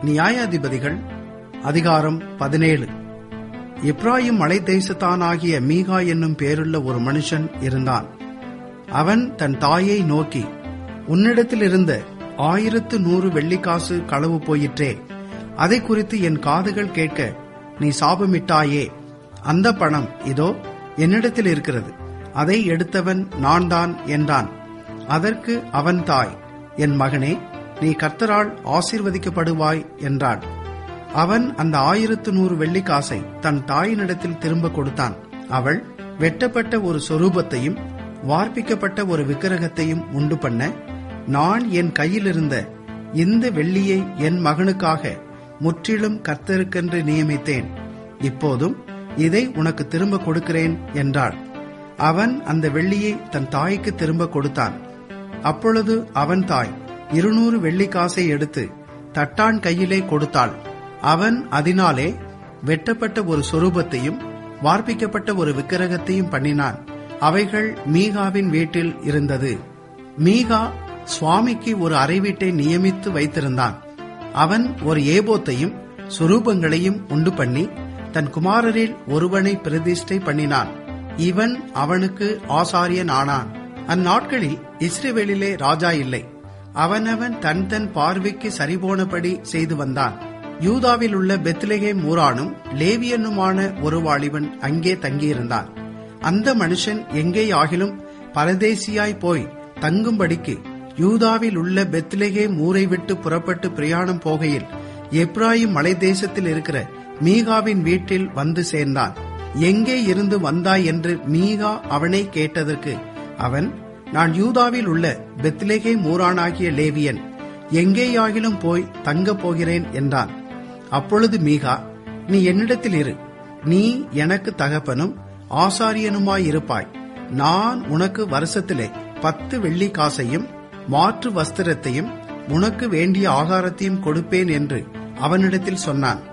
நியாயாதிபதிகள் அதிகாரம் பதினேழு இப்ராஹிம் மலை தேசத்தானாகிய மீகா என்னும் பேருள்ள ஒரு மனுஷன் இருந்தான் அவன் தன் தாயை நோக்கி உன்னிடத்தில் இருந்த ஆயிரத்து நூறு வெள்ளிக்காசு களவு போயிற்றே அதை குறித்து என் காதுகள் கேட்க நீ சாபமிட்டாயே அந்த பணம் இதோ என்னிடத்தில் இருக்கிறது அதை எடுத்தவன் நான் தான் என்றான் அதற்கு அவன் தாய் என் மகனே நீ கர்த்தரால் ஆசீர்வதிக்கப்படுவாய் என்றாள் அவன் அந்த ஆயிரத்து நூறு வெள்ளிக்காசை தன் தாயினிடத்தில் திரும்ப கொடுத்தான் அவள் வெட்டப்பட்ட ஒரு சொரூபத்தையும் வார்ப்பிக்கப்பட்ட ஒரு விக்கிரகத்தையும் உண்டு பண்ண நான் என் கையிலிருந்த இந்த வெள்ளியை என் மகனுக்காக முற்றிலும் கர்த்தருக்கென்று நியமித்தேன் இப்போதும் இதை உனக்கு திரும்ப கொடுக்கிறேன் என்றாள் அவன் அந்த வெள்ளியை தன் தாய்க்கு திரும்ப கொடுத்தான் அப்பொழுது அவன் தாய் இருநூறு வெள்ளிக்காசை எடுத்து தட்டான் கையிலே கொடுத்தாள் அவன் அதனாலே வெட்டப்பட்ட ஒரு சொரூபத்தையும் வார்ப்பிக்கப்பட்ட ஒரு விக்கிரகத்தையும் பண்ணினான் அவைகள் மீகாவின் வீட்டில் இருந்தது மீகா சுவாமிக்கு ஒரு அறை வீட்டை நியமித்து வைத்திருந்தான் அவன் ஒரு ஏபோத்தையும் சுரூபங்களையும் உண்டு பண்ணி தன் குமாரரில் ஒருவனை பிரதிஷ்டை பண்ணினான் இவன் அவனுக்கு ஆசாரியன் ஆனான் அந்நாட்களில் இஸ்ரேவேலிலே ராஜா இல்லை அவனவன் தன் தன் பார்வைக்கு சரிபோனபடி செய்து வந்தான் யூதாவில் உள்ள பெத்லகேம் ஊரானும் லேவியனுமான ஒரு வாலிபன் அங்கே தங்கியிருந்தான் அந்த மனுஷன் எங்கே ஆகிலும் பரதேசியாய் போய் தங்கும்படிக்கு யூதாவில் உள்ள பெத்லகேம் ஊரை விட்டு புறப்பட்டு பிரயாணம் போகையில் எப்ராஹிம் மலை தேசத்தில் இருக்கிற மீகாவின் வீட்டில் வந்து சேர்ந்தான் எங்கே இருந்து வந்தாய் என்று மீகா அவனை கேட்டதற்கு அவன் நான் யூதாவில் உள்ள பெத்லேகே மூரானாகிய லேவியன் எங்கேயாகிலும் போய் தங்கப் போகிறேன் என்றான் அப்பொழுது மீகா நீ என்னிடத்தில் இரு நீ எனக்கு தகப்பனும் ஆசாரியனுமாயிருப்பாய் நான் உனக்கு வருஷத்திலே பத்து வெள்ளி காசையும் மாற்று வஸ்திரத்தையும் உனக்கு வேண்டிய ஆகாரத்தையும் கொடுப்பேன் என்று அவனிடத்தில் சொன்னான்